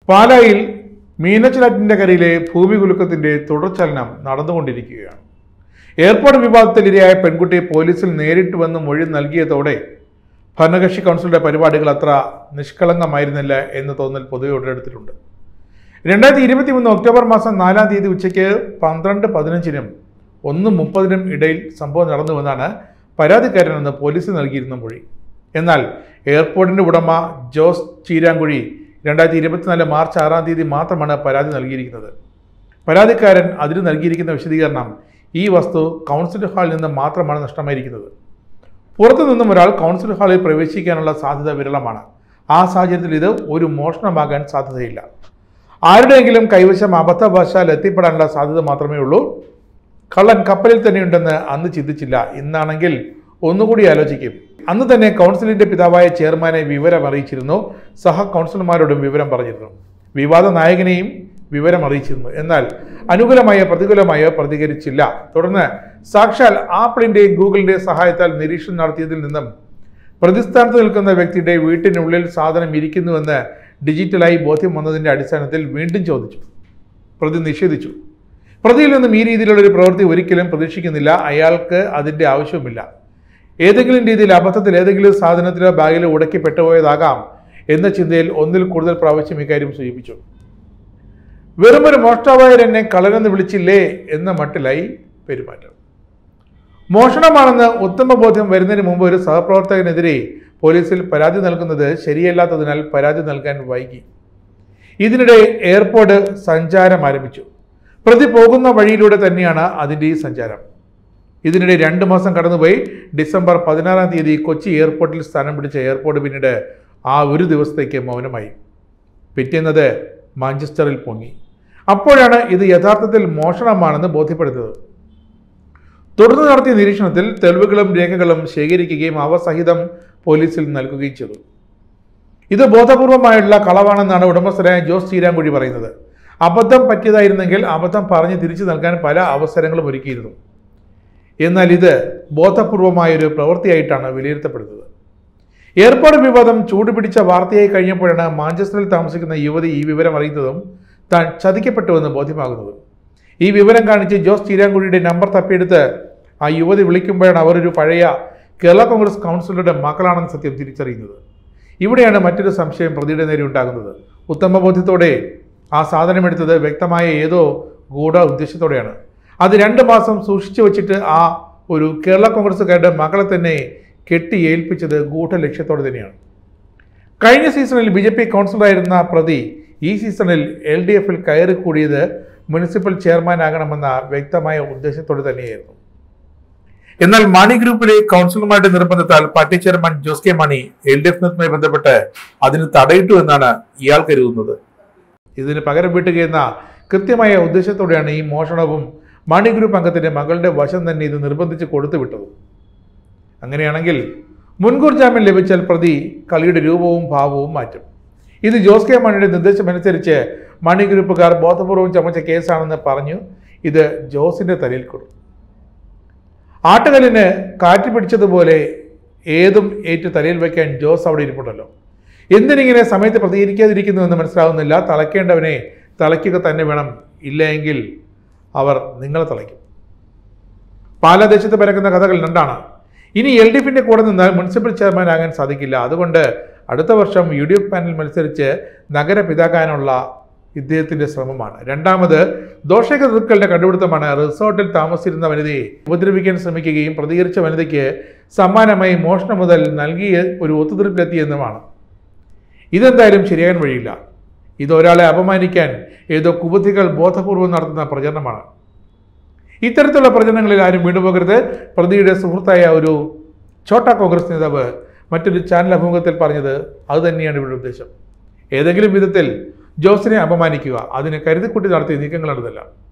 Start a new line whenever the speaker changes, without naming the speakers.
പാലായിൽ മീനച്ചിലാറ്റിന്റെ കരയിലെ ഭൂമി കുലുക്കത്തിന്റെ തുടർചലനം നടന്നുകൊണ്ടിരിക്കുകയാണ് എയർപോർട്ട് വിവാദത്തിലിരയായ പെൺകുട്ടി പോലീസിൽ നേരിട്ട് വന്ന് മൊഴി നൽകിയതോടെ ഭരണകക്ഷി കൗൺസിലിന്റെ പരിപാടികൾ അത്ര നിഷ്കളങ്കമായിരുന്നില്ല എന്ന് തോന്നൽ പൊതുവെ ഉടലെടുത്തിട്ടുണ്ട് രണ്ടായിരത്തി ഇരുപത്തി മൂന്ന് ഒക്ടോബർ മാസം നാലാം തീയതി ഉച്ചയ്ക്ക് പന്ത്രണ്ട് പതിനഞ്ചിനും ഒന്ന് മുപ്പതിനും ഇടയിൽ സംഭവം നടന്നുവെന്നാണ് പരാതിക്കാരനെന്ന് പോലീസ് നൽകിയിരുന്ന മൊഴി എന്നാൽ എയർപോർട്ടിന്റെ ഉടമ ജോസ് ചീരാങ്കുഴി രണ്ടായിരത്തി ഇരുപത്തിനാല് മാർച്ച് ആറാം തീയതി മാത്രമാണ് പരാതി നൽകിയിരിക്കുന്നത് പരാതിക്കാരൻ അതിന് നൽകിയിരിക്കുന്ന വിശദീകരണം ഈ വസ്തു കൗൺസിൽ ഹാളിൽ നിന്ന് മാത്രമാണ് നഷ്ടമായിരിക്കുന്നത് പുറത്തു നിന്നും ഒരാൾ കൗൺസിൽ ഹാളിൽ പ്രവേശിക്കാനുള്ള സാധ്യത വിരളമാണ് ആ സാഹചര്യത്തിൽ ഇത് ഒരു മോഷണമാകാൻ സാധ്യതയില്ല ആരുടെയെങ്കിലും കൈവശം അബദ്ധവശാൽ എത്തിപ്പെടാനുള്ള സാധ്യത മാത്രമേ ഉള്ളൂ കള്ളൻ കപ്പലിൽ തന്നെയുണ്ടെന്ന് അന്ന് ചിന്തിച്ചില്ല ഇന്നാണെങ്കിൽ ഒന്നുകൂടി ആലോചിക്കും അന്ന് തന്നെ കൗൺസിലിന്റെ പിതാവായ ചെയർമാനെ വിവരം അറിയിച്ചിരുന്നു സഹ കൗൺസിലർമാരോടും വിവരം പറഞ്ഞിരുന്നു വിവാദ നായകനെയും വിവരം അറിയിച്ചിരുന്നു എന്നാൽ അനുകൂലമായോ പ്രതികൂലമായോ പ്രതികരിച്ചില്ല തുടർന്ന് സാക്ഷാൽ ആപ്പിളിന്റെയും ഗൂഗിളിന്റെയും സഹായത്താൽ നിരീക്ഷണം നടത്തിയതിൽ നിന്നും പ്രതിസ്ഥാനത്ത് നിൽക്കുന്ന വ്യക്തിയുടെ വീട്ടിനുള്ളിൽ സാധനം ഇരിക്കുന്നുവെന്ന് ഡിജിറ്റലായി ബോധ്യം വന്നതിന്റെ അടിസ്ഥാനത്തിൽ വീണ്ടും ചോദിച്ചു പ്രതി നിഷേധിച്ചു പ്രതിയിൽ നിന്നും ഈ രീതിയിലുള്ള ഒരു പ്രവൃത്തി ഒരിക്കലും പ്രതീക്ഷിക്കുന്നില്ല അയാൾക്ക് അതിന്റെ ആവശ്യവുമില്ല ഏതെങ്കിലും രീതിയിൽ അബദ്ധത്തിൽ ഏതെങ്കിലും സാധനത്തിലോ ബാഗിലോ ഉടക്കി പെട്ടുപോയതാകാം എന്ന ചിന്തയിൽ ഒന്നിൽ കൂടുതൽ പ്രാവശ്യം ഇക്കാര്യം സൂചിപ്പിച്ചു വെറുമൊരു മോഷ്ടാവായർ എന്നെ കളരെന്ന് വിളിച്ചില്ലേ എന്ന മട്ടിലായി പെരുമാറ്റം മോഷണമാണെന്ന് ഉത്തമ ബോധ്യം വരുന്നതിന് മുമ്പ് ഒരു സഹപ്രവർത്തകനെതിരെ പോലീസിൽ പരാതി നൽകുന്നത് ശരിയല്ലാത്തതിനാൽ പരാതി നൽകാൻ വൈകി ഇതിനിടെ എയർപോർട്ട് സഞ്ചാരം ആരംഭിച്ചു പ്രതി പോകുന്ന വഴിയിലൂടെ തന്നെയാണ് അതിൻ്റെ ഈ സഞ്ചാരം ഇതിനിടെ രണ്ട് മാസം കടന്നുപോയി ഡിസംബർ പതിനാറാം തീയതി കൊച്ചി എയർപോർട്ടിൽ സ്ഥാനം പിടിച്ച എയർപോർട്ട് പിന്നീട് ആ ഒരു ദിവസത്തേക്ക് മൗനമായി പിറ്റേന്നത് മാഞ്ചസ്റ്ററിൽ പൊങ്ങി അപ്പോഴാണ് ഇത് യഥാർത്ഥത്തിൽ മോഷണമാണെന്ന് ബോധ്യപ്പെടുന്നത് തുടർന്ന് നടത്തിയ നിരീക്ഷണത്തിൽ തെളിവുകളും രേഖകളും ശേഖരിക്കുകയും അവ സഹിതം പോലീസിൽ നൽകുകയും ചെയ്തു ഇത് ബോധപൂർവമായുള്ള കളവാണെന്നാണ് ഉടമസ്ഥരായ ജോസ് ചീരാങ്കുഴി പറയുന്നത് അബദ്ധം പറ്റിയതായിരുന്നെങ്കിൽ അബദ്ധം പറഞ്ഞ് തിരിച്ചു നൽകാൻ പല അവസരങ്ങളും ഒരുക്കിയിരുന്നു എന്നാൽ ഇത് ബോധപൂർവമായൊരു പ്രവൃത്തിയായിട്ടാണ് വിലയിരുത്തപ്പെടുന്നത് എയർപോർട്ട് വിവാദം ചൂടുപിടിച്ച വാർത്തയായി കഴിഞ്ഞപ്പോഴാണ് മാഞ്ചസ്റ്ററിൽ താമസിക്കുന്ന യുവതി ഈ വിവരം അറിയുന്നതും താൻ ചതിക്കപ്പെട്ടുവെന്ന് ബോധ്യമാകുന്നതും ഈ വിവരം കാണിച്ച് ജോസ് ചീരാങ്കുഴിയുടെ നമ്പർ തപ്പിയെടുത്ത് ആ യുവതി വിളിക്കുമ്പോഴാണ് അവരൊരു പഴയ കേരള കോൺഗ്രസ് കൗൺസിലറുടെ മക്കളാണെന്ന് സത്യം തിരിച്ചറിയുന്നത് ഇവിടെയാണ് മറ്റൊരു സംശയം പ്രതിയുടെ നേരെ ഉണ്ടാകുന്നത് ഉത്തമബോധ്യത്തോടെ ആ സാധനം എടുത്തത് വ്യക്തമായ ഏതോ ഗൂഢ ഉദ്ദേശത്തോടെയാണ് അത് രണ്ട് മാസം സൂക്ഷിച്ചു വച്ചിട്ട് ആ ഒരു കേരള കോൺഗ്രസ്സുകാരുടെ മകളെ തന്നെ കെട്ടി ഏൽപ്പിച്ചത് ഗൂഢ ലക്ഷ്യത്തോടെ തന്നെയാണ് കഴിഞ്ഞ സീസണിൽ ബി ജെ പി കൗൺസിലറായിരുന്ന പ്രതി ഈ സീസണിൽ എൽ ഡി എഫിൽ കയറി കൂടിയത് മുനിസിപ്പൽ ചെയർമാനാകണമെന്ന വ്യക്തമായ ഉദ്ദേശത്തോടെ തന്നെയായിരുന്നു എന്നാൽ മാണി ഗ്രൂപ്പിലെ കൗൺസിലർമാരുടെ നിർബന്ധത്താൽ party chairman Jose K Mani L D എഫിനുമായി ബന്ധപ്പെട്ട് അതിന് തടയിട്ടു എന്നാണ് ഇയാൾ കരുതുന്നത് ഇതിന് പകരം വീട്ടുകയെന്ന കൃത്യമായ ഉദ്ദേശത്തോടെയാണ് ഈ മോഷണവും മാണി ഗ്രൂപ്പ് അംഗത്തിന്റെ മകളുടെ വശം തന്നെ ഇത് നിർബന്ധിച്ച് കൊടുത്തു വിട്ടതും അങ്ങനെയാണെങ്കിൽ മുൻകൂർ ജാമ്യം ലഭിച്ചാൽ പ്രതി കളിയുടെ രൂപവും ഭാവവും മാറ്റും ഇത് ജോസ് കെ മാണിയുടെ നിർദ്ദേശമനുസരിച്ച് മണി ഗ്രൂപ്പുകാർ ബോധപൂർവം ചമച്ച കേസാണെന്ന് പറഞ്ഞു ഇത് ജോസിന്റെ തലയിൽ കൊടുത്തു ആട്ടുകല്ലിന് കാറ്റ് പിടിച്ചതുപോലെ ഏതും ഏറ്റ് തലയിൽ വയ്ക്കാൻ ജോസ് അവിടെ ഇരിപ്പുണ്ടല്ലോ എന്തിനിങ്ങനെ സമയത്ത് പ്രതികരിക്കാതിരിക്കുന്നു എന്ന് മനസ്സിലാവുന്നില്ല തളയ്ക്കേണ്ടവനെ തളയ്ക്കുക തന്നെ വേണം ഇല്ലെങ്കിൽ അവർ നിങ്ങളെ തളയ്ക്കും പാലാദേശത്ത് പരക്കുന്ന കഥകൾ രണ്ടാണ് ഇനി എൽ ഡി എഫിന്റെ കൂടെ നിന്നാൽ മുനിസിപ്പൽ ചെയർമാൻ ആകാൻ സാധിക്കില്ല അതുകൊണ്ട് അടുത്ത വർഷം യു ഡി എഫ് പാനൽ മത്സരിച്ച് നഗരപിതാക്കാനുള്ള ഇദ്ദേഹത്തിന്റെ ശ്രമമാണ് രണ്ടാമത് ദോഷകൃത്തുക്കളുടെ കണ്ടുപിടുത്തമാണ് റിസോർട്ടിൽ താമസിച്ചിരുന്ന വനിതയെ ഉപദ്രവിക്കാൻ ശ്രമിക്കുകയും പ്രതികരിച്ച വനിതയ്ക്ക് സമ്മാനമായി മോഷണം മുതൽ നൽകിയ ഒരു ഒത്തുതീർപ്പിലെത്തിയെന്നുമാണ് ഇതെന്തായാലും ശരിയാകാൻ വഴിയില്ല ഇത് ഒരാളെ അപമാനിക്കാൻ ഏതോ കുബുദ്ധികൾ ബോധപൂർവം നടത്തുന്ന പ്രചരണമാണ് ഇത്തരത്തിലുള്ള പ്രചരണങ്ങളിൽ ആരും വീണ്ടുപോകരുത് പ്രതിയുടെ സുഹൃത്തായ ഒരു ഛോട്ട കോൺഗ്രസ് നേതാവ് മറ്റൊരു ചാനൽ അഭിമുഖത്തിൽ പറഞ്ഞത് അത് തന്നെയാണ് ഇവിടെ ഉദ്ദേശം ഏതെങ്കിലും വിധത്തിൽ ജോസിനെ അപമാനിക്കുക അതിന് കരുതിക്കുട്ടി നടത്തിയ നീക്കങ്ങളാണിതെല്ലാം